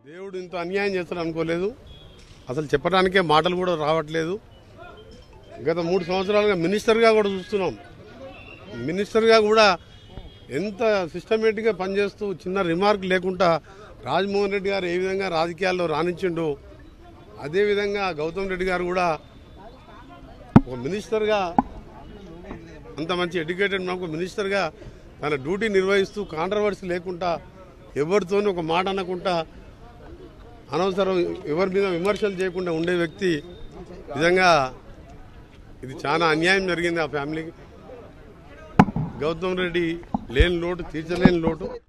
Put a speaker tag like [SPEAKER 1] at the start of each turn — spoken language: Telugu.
[SPEAKER 1] దేవుడు ఇంత అన్యాయం చేస్తాడు అనుకోలేదు అసలు చెప్పడానికే మాటలు కూడా రావట్లేదు గత మూడు సంవత్సరాలుగా మినిస్టర్గా కూడా చూస్తున్నాం మినిస్టర్గా కూడా ఎంత సిస్టమేటిక్గా పనిచేస్తూ చిన్న రిమార్క్ లేకుండా రాజమోహన్ రెడ్డి గారు ఏ విధంగా రాజకీయాల్లో రాణించిండు అదేవిధంగా గౌతమ్ రెడ్డి గారు కూడా ఒక మినిస్టర్గా అంత మంచి ఎడ్యుకేటెడ్ మనకు మినిస్టర్గా తన డ్యూటీ నిర్వహిస్తూ కాంట్రవర్సీ లేకుండా ఎవరితోనూ ఒక మాట అనకుండా అనవసరం ఎవరి మీద విమర్శలు చేయకుండా ఉండే వ్యక్తి నిజంగా ఇది చాలా అన్యాయం జరిగింది ఆ ఫ్యామిలీకి గౌతమ్ రెడ్డి లేని లోటు తీర్చలేని లోటు